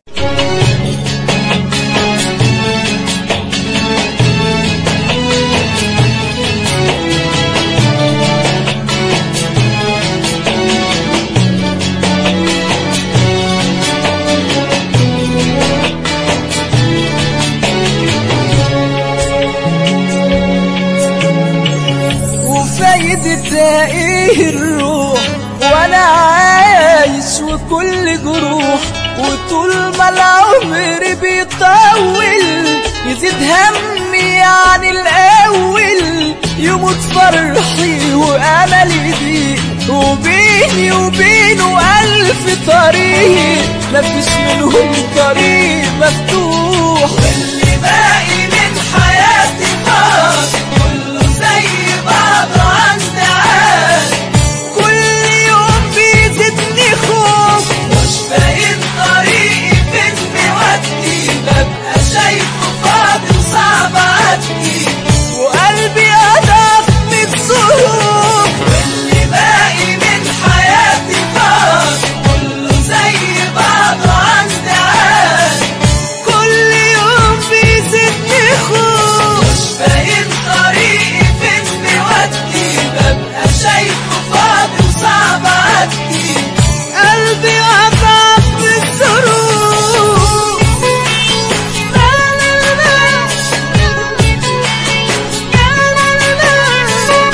وفايدتها ايه الروح وانا عايش وكل جروح وطول ما العمر بيطول يزيد همي عن الاول يموت فرحي واملي بيه وبيني وبينه الف طريق مفيش منهم طريق مفتوح واللي باقي من حياتي خلاص كله زي بعضه عند عاد كل يوم بيزيدني خوف مش فاهم طريقي فين بيودي ببقى شايفه فاضي وصعب عدي وقلبي أضعف من الظروف واللي باقي من حياتي خلاص كله زي بعضه عند عاد كل يوم بيزيدني خوف مش فاهم طريقي فين بيودي ببقى شايفه فاضي وصعب عدي قلبي أضعف من الظروف لا لا لا لا لا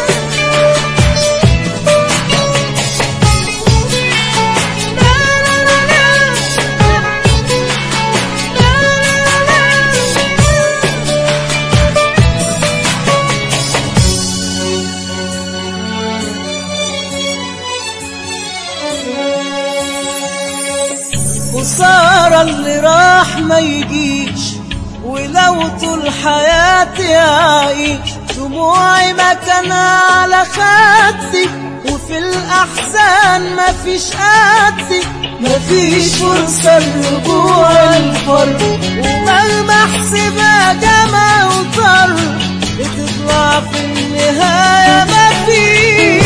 خسارة اللي راح ما يجيش ولو طول حياتي أعيش دموعي مكانها على خدي وفي الأحزان مفيش قدي مفيش فرصة لرجوع الحر ومهما احسبها جمع وطر بتطلع في النهاية مفيش